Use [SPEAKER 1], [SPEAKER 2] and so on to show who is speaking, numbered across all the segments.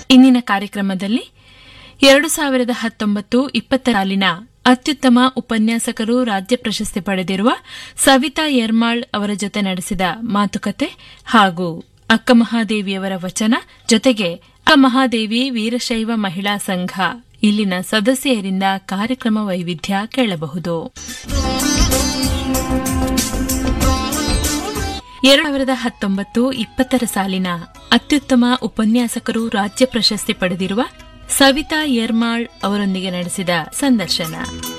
[SPEAKER 1] ಇಂದಿನ ಕಾರ್ಯಕ್ರಮದಲ್ಲಿ ಎರಡು ಸಾವಿರದ ಹತ್ತೊಂಬತ್ತು ಇಪ್ಪತ್ತ ಸಾಲಿನ ಅತ್ಯುತ್ತಮ ಉಪನ್ಯಾಸಕರು ರಾಜ್ಯ ಪ್ರಶಸ್ತಿ ಪಡೆದಿರುವ ಸವಿತಾ ಯರ್ಮಾಳ್ ಅವರ ಜೊತೆ ನಡೆಸಿದ ಮಾತುಕತೆ ಹಾಗೂ ಅಕ್ಕ ಮಹಾದೇವಿಯವರ ವಚನ ಜೊತೆಗೆ ಅಕ್ಕ ಮಹಾದೇವಿ ವೀರಶೈವ ಮಹಿಳಾ ಸಂಘ ಇಲ್ಲಿನ ಸದಸ್ಯರಿಂದ ಕಾರ್ಯಕ್ರಮ ವೈವಿಧ್ಯ ಕೇಳಬಹುದು ಎರಡು ಸಾವಿರದ ಹತ್ತೊಂಬತ್ತು ಇಪ್ಪತ್ತರ ಸಾಲಿನ ಅತ್ಯುತ್ತಮ ಉಪನ್ಯಾಸಕರು ರಾಜ್ಯ ಪ್ರಶಸ್ತಿ ಪಡೆದಿರುವ ಸವಿತಾ ಯರ್ಮಾಳ್ ಅವರೊಂದಿಗೆ ನಡೆಸಿದ ಸಂದರ್ಶನ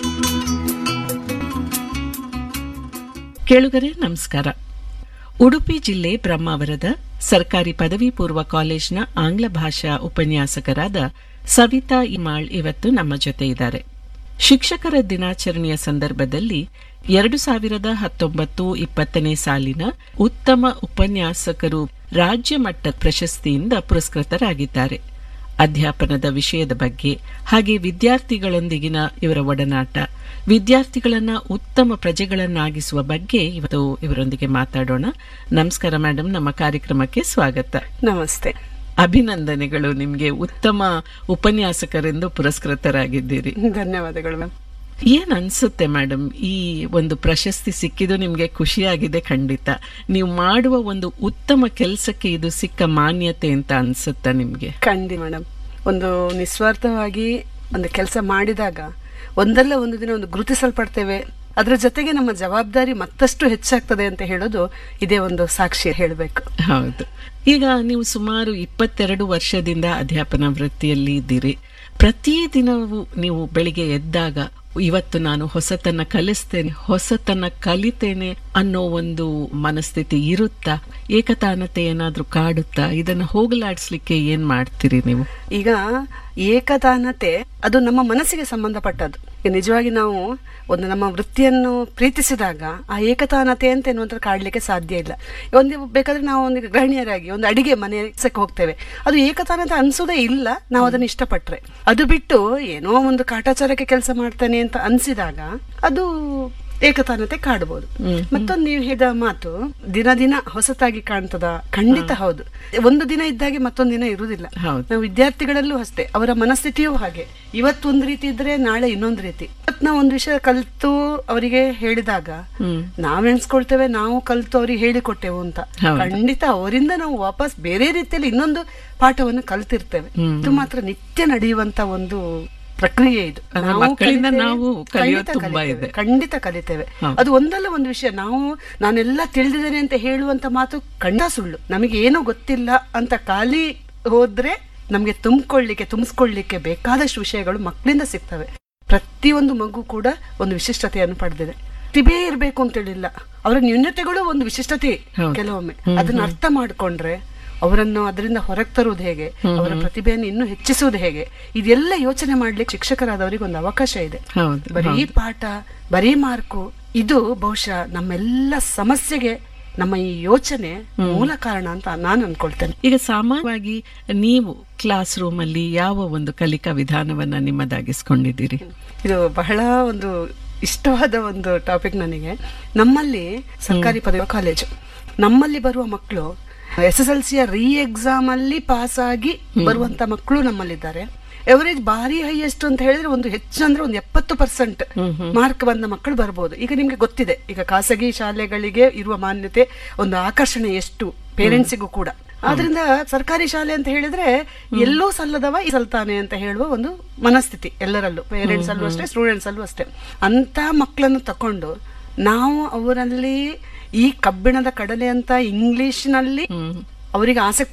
[SPEAKER 2] ಕೇಳುಗರೆ ನಮಸ್ಕಾರ ಉಡುಪಿ ಜಿಲ್ಲೆ ಬ್ರಹ್ಮಾವರದ ಸರ್ಕಾರಿ ಪದವಿ ಪೂರ್ವ ಕಾಲೇಜ್ನ ಆಂಗ್ಲ ಭಾಷಾ ಉಪನ್ಯಾಸಕರಾದ ಸವಿತಾ ಇಮಾಳ್ ಇವತ್ತು ನಮ್ಮ ಜೊತೆ ಇದ್ದಾರೆ ಶಿಕ್ಷಕರ ದಿನಾಚರಣೆಯ ಸಂದರ್ಭದಲ್ಲಿ ಎರಡು ಸಾವಿರದ ಹತ್ತೊಂಬತ್ತು ಇಪ್ಪತ್ತನೇ ಸಾಲಿನ ಉತ್ತಮ ಉಪನ್ಯಾಸಕರು ರಾಜ್ಯ ಮಟ್ಟದ ಪ್ರಶಸ್ತಿಯಿಂದ ಪುರಸ್ಕೃತರಾಗಿದ್ದಾರೆ ಅಧ್ಯಾಪನದ ವಿಷಯದ ಬಗ್ಗೆ ಹಾಗೆ ವಿದ್ಯಾರ್ಥಿಗಳೊಂದಿಗಿನ ಇವರ ಒಡನಾಟ ವಿದ್ಯಾರ್ಥಿಗಳನ್ನ ಉತ್ತಮ ಪ್ರಜೆಗಳನ್ನಾಗಿಸುವ ಬಗ್ಗೆ ಇವತ್ತು ಇವರೊಂದಿಗೆ ಮಾತಾಡೋಣ ನಮಸ್ಕಾರ ಮೇಡಮ್ ನಮ್ಮ ಕಾರ್ಯಕ್ರಮಕ್ಕೆ ಸ್ವಾಗತ
[SPEAKER 3] ನಮಸ್ತೆ
[SPEAKER 2] ಅಭಿನಂದನೆಗಳು ನಿಮ್ಗೆ ಉತ್ತಮ ಉಪನ್ಯಾಸಕರೆಂದು ಪುರಸ್ಕೃತರಾಗಿದ್ದೀರಿ
[SPEAKER 3] ಧನ್ಯವಾದಗಳು ಮ್ಯಾಮ್
[SPEAKER 2] ಏನ್ ಅನ್ಸುತ್ತೆ ಮೇಡಮ್ ಈ ಒಂದು ಪ್ರಶಸ್ತಿ ಸಿಕ್ಕಿದ್ದು ನಿಮ್ಗೆ ಖುಷಿಯಾಗಿದೆ ಖಂಡಿತ ನೀವು ಮಾಡುವ ಒಂದು ಉತ್ತಮ ಕೆಲಸಕ್ಕೆ ಇದು ಸಿಕ್ಕ ಮಾನ್ಯತೆ ಅಂತ ಅನ್ಸುತ್ತಾ ನಿಮ್ಗೆ
[SPEAKER 3] ಖಂಡಿ ಮೇಡಮ್ ಒಂದು ನಿಸ್ವಾರ್ಥವಾಗಿ ಒಂದು ಕೆಲಸ ಮಾಡಿದಾಗ ಒಂದಲ್ಲ ಒಂದು ದಿನ ಒಂದು ಗುರುತಿಸಲ್ಪಡ್ತೇವೆ ಅದರ ಜೊತೆಗೆ ನಮ್ಮ ಜವಾಬ್ದಾರಿ ಮತ್ತಷ್ಟು ಹೆಚ್ಚಾಗ್ತದೆ ಅಂತ ಹೇಳೋದು ಇದೇ ಒಂದು ಸಾಕ್ಷಿ ಹೇಳಬೇಕು
[SPEAKER 2] ಹೌದು ಈಗ ನೀವು ಸುಮಾರು ಇಪ್ಪತ್ತೆರಡು ವರ್ಷದಿಂದ ಅಧ್ಯಾಪನ ವೃತ್ತಿಯಲ್ಲಿ ಇದ್ದೀರಿ ಪ್ರತಿದಿನವೂ ನೀವು ಬೆಳಿಗ್ಗೆ ಎದ್ದಾಗ ಇವತ್ತು ನಾನು ಹೊಸತನ್ನ ಕಲಿಸ್ತೇನೆ ಹೊಸತನ್ನ ಕಲಿತೇನೆ ಅನ್ನೋ ಒಂದು ಮನಸ್ಥಿತಿ ಇರುತ್ತಾ ಏಕತಾನತೆ ಏನಾದ್ರೂ ಕಾಡುತ್ತಾ ಇದನ್ನ ಹೋಗಲಾಡಿಸ್ಲಿಕ್ಕೆ ಏನ್ ಮಾಡ್ತೀರಿ ನೀವು
[SPEAKER 3] ಈಗ ಏಕತಾನತೆ ಅದು ನಮ್ಮ ಮನಸ್ಸಿಗೆ ಸಂಬಂಧಪಟ್ಟದ್ದು ಈಗ ನಿಜವಾಗಿ ನಾವು ಒಂದು ನಮ್ಮ ವೃತ್ತಿಯನ್ನು ಪ್ರೀತಿಸಿದಾಗ ಆ ಏಕತಾನತೆ ಅಂತ ಎನ್ನುವಂಥದ್ದು ಕಾಡ್ಲಿಕ್ಕೆ ಸಾಧ್ಯ ಇಲ್ಲ ಒಂದು ಬೇಕಾದ್ರೆ ನಾವು ಒಂದು ಗೃಹಿಣಿಯರಾಗಿ ಒಂದು ಅಡಿಗೆ ಮನೆ ಕೆಲ್ಸಕ್ಕೆ ಹೋಗ್ತೇವೆ ಅದು ಏಕತಾನತೆ ಅನ್ಸೋದೇ ಇಲ್ಲ ನಾವು ಅದನ್ನು ಇಷ್ಟಪಟ್ರೆ ಅದು ಬಿಟ್ಟು ಏನೋ ಒಂದು ಕಾಟಾಚಾರಕ್ಕೆ ಕೆಲಸ ಮಾಡ್ತೇನೆ ಅಂತ ಅನ್ಸಿದಾಗ ಅದು ಏಕತಾನತೆ ಕಾಡ್ಬೋದು ಮತ್ತೊಂದು ನೀವು ಹೇಳಿದ ಮಾತು ದಿನ ದಿನ ಹೊಸತಾಗಿ ಕಾಣ್ತದ ಖಂಡಿತ ಹೌದು ಒಂದು ದಿನ ಇದ್ದಾಗೆ ಮತ್ತೊಂದು ದಿನ ಇರುವುದಿಲ್ಲ
[SPEAKER 2] ಹೌದು.
[SPEAKER 3] ನಾವು ವಿದ್ಯಾರ್ಥಿಗಳಲ್ಲೂ ಅಷ್ಟೇ ಅವರ ಮನಸ್ಥಿತಿಯೂ ಹಾಗೆ ಇವತ್ತು ಒಂದು ರೀತಿ ಇದ್ರೆ ನಾಳೆ ಇನ್ನೊಂದು ರೀತಿ ಇವತ್ತು ನಾವು ಒಂದು ವಿಷಯ ಕಲಿತು ಅವರಿಗೆ ಹೇಳಿದಾಗ ನಾವ್ ಎಣಿಸ್ಕೊಳ್ತೇವೆ ನಾವು ಕಲಿತು ಅವ್ರಿಗೆ ಹೇಳಿಕೊಟ್ಟೆವು ಅಂತ
[SPEAKER 2] ಹೌದು.
[SPEAKER 3] ಖಂಡಿತ ಅವರಿಂದ ನಾವು ವಾಪಸ್ ಬೇರೆ ರೀತಿಯಲ್ಲಿ ಇನ್ನೊಂದು ಪಾಠವನ್ನು ಕಲ್ತಿರ್ತೇವೆ ಇದು ಮಾತ್ರ ನಿತ್ಯ ನಡೆಯುವಂತ ಒಂದು ಪ್ರಕ್ರಿಯೆ ಇದು
[SPEAKER 2] ಅಂದ್ರೆ
[SPEAKER 3] ನಾವು
[SPEAKER 2] ಮಕ್ಕಳಿಂದ
[SPEAKER 3] ಕಲಿತೇವೆ,
[SPEAKER 2] ನಾವು ಕಲಿಯೋದು
[SPEAKER 3] ಖಂಡಿತ
[SPEAKER 2] ತುಂಬಾ
[SPEAKER 3] ಕಲಿತೇವೆ,
[SPEAKER 2] ಇದೆ.
[SPEAKER 3] ಖಂಡಿತ ಕಲಿತೇವೆ
[SPEAKER 2] ಹೌದು.
[SPEAKER 3] ಅದು ಒಂದಲ್ಲ ಒಂದು ವಿಷಯ ನಾವು ನಾನೆಲ್ಲ ತಿಳಿದಿದ್ದೇನೆ ಅಂತ ಹೇಳುವಂತ ಮಾತು ಖಂಡ ಸುಳ್ಳು ನಮಗೆ ಏನೂ ಗೊತ್ತಿಲ್ಲ ಅಂತ ಖಾಲಿ ಹೋದ್ರೆ ನಮಗೆ ತುಂಬಿಕೊಳ್ಳಿಕ್ಕೆ ತುಂಬಿಸ್ಕೊಳ್ಳಿಕ್ಕೆ ಬೇಕಾದಷ್ಟು ವಿಷಯಗಳು ಮಕ್ಕಳಿಂದ ಸಿಗ್ತವೆ ಪ್ರತಿಯೊಂದು ಮಗು ಕೂಡ ಒಂದು ವಿಶಿಷ್ಟತೆಯನ್ನು ಪಡೆದಿದೆ ಪ್ರತಿಭೆ ಇರಬೇಕು ಅಂತೇಳಿಲ್ಲ ಅವರ ನ್ಯೂನ್ಯತೆಗಳು ಒಂದು ವಿಶಿಷ್ಟತೆ
[SPEAKER 2] ಹೌದು.
[SPEAKER 3] ಕೆಲವೊಮ್ಮೆ ಅದನ್ನ ಅರ್ಥ ಮಾಡ್ಕೊಂಡ್ರೆ ಅವರನ್ನು ಅದರಿಂದ ಹೊರಗೆ ತರುವುದು ಹೇಗೆ ಅವರ ಪ್ರತಿಭೆಯನ್ನು ಇನ್ನೂ ಹೆಚ್ಚಿಸುವುದು ಹೇಗೆ ಇದೆಲ್ಲ ಯೋಚನೆ ಮಾಡ್ಲಿಕ್ಕೆ ಶಿಕ್ಷಕರಾದವರಿಗೆ ಒಂದು ಅವಕಾಶ ಇದೆ
[SPEAKER 2] ಹೌದು
[SPEAKER 3] ಬರೀ ಪಾಠ ಬರೀ ಮಾರ್ಕು ಇದು ಬಹುಶಃ ನಮ್ಮೆಲ್ಲ ಸಮಸ್ಯೆಗೆ ನಮ್ಮ ಈ ಯೋಚನೆ ಮೂಲ ಕಾರಣ ಅಂತ ನಾನು ಅನ್ಕೊಳ್ತೇನೆ
[SPEAKER 2] ಈಗ ಸಾಮಾನ್ಯವಾಗಿ ನೀವು ಕ್ಲಾಸ್ ರೂಮ್ ಅಲ್ಲಿ ಯಾವ ಒಂದು ಕಲಿಕಾ ವಿಧಾನವನ್ನ ನಿಮ್ಮದಾಗಿಸ್ಕೊಂಡಿದ್ದೀರಿ
[SPEAKER 3] ಇದು ಬಹಳ ಒಂದು ಇಷ್ಟವಾದ ಒಂದು ಟಾಪಿಕ್ ನನಗೆ ನಮ್ಮಲ್ಲಿ ಸರ್ಕಾರಿ ಪದವಿ ಕಾಲೇಜು ನಮ್ಮಲ್ಲಿ ಬರುವ ಮಕ್ಕಳು ಎಸ್ ಎಸ್ ಎಲ್ ಸಿಯ ರೀ ಎಕ್ಸಾಮ್ ಅಲ್ಲಿ ಪಾಸ್ ಆಗಿ ಬರುವಂತ ಮಕ್ಕಳು ನಮ್ಮಲ್ಲಿದ್ದಾರೆ ಎವರೇಜ್ ಭಾರಿ ಹೈಯೆಸ್ಟ್ ಅಂತ ಹೇಳಿದ್ರೆ ಒಂದು ಹೆಚ್ಚು ಅಂದ್ರೆ ಒಂದು ಎಪ್ಪತ್ತು ಪರ್ಸೆಂಟ್ ಮಾರ್ಕ್ ಬಂದ ಮಕ್ಕಳು ಬರ್ಬೋದು ಈಗ ನಿಮ್ಗೆ ಗೊತ್ತಿದೆ ಈಗ ಖಾಸಗಿ ಶಾಲೆಗಳಿಗೆ ಇರುವ ಮಾನ್ಯತೆ ಒಂದು ಆಕರ್ಷಣೆ ಎಷ್ಟು ಪೇರೆಂಟ್ಸಿಗೂ ಕೂಡ ಆದ್ರಿಂದ ಸರ್ಕಾರಿ ಶಾಲೆ ಅಂತ ಹೇಳಿದ್ರೆ ಎಲ್ಲೂ ಸಲ್ಲದವ ಈ ಸಲ್ತಾನೆ ಅಂತ ಹೇಳುವ ಒಂದು ಮನಸ್ಥಿತಿ ಎಲ್ಲರಲ್ಲೂ ಪೇರೆಂಟ್ಸ್ ಅಲ್ಲೂ ಅಷ್ಟೇ ಸ್ಟೂಡೆಂಟ್ಸ್ ಅಲ್ಲೂ ಅಷ್ಟೇ ಅಂತ ಮಕ್ಕಳನ್ನು ತಕೊಂಡು ನಾವು ಅವರಲ್ಲಿ ಈ ಕಬ್ಬಿಣದ ಕಡಲೆ ಅಂತ ಇಂಗ್ಲಿಷ್ ನಲ್ಲಿ ಅವರಿಗೆ ಆಸಕ್ತಿ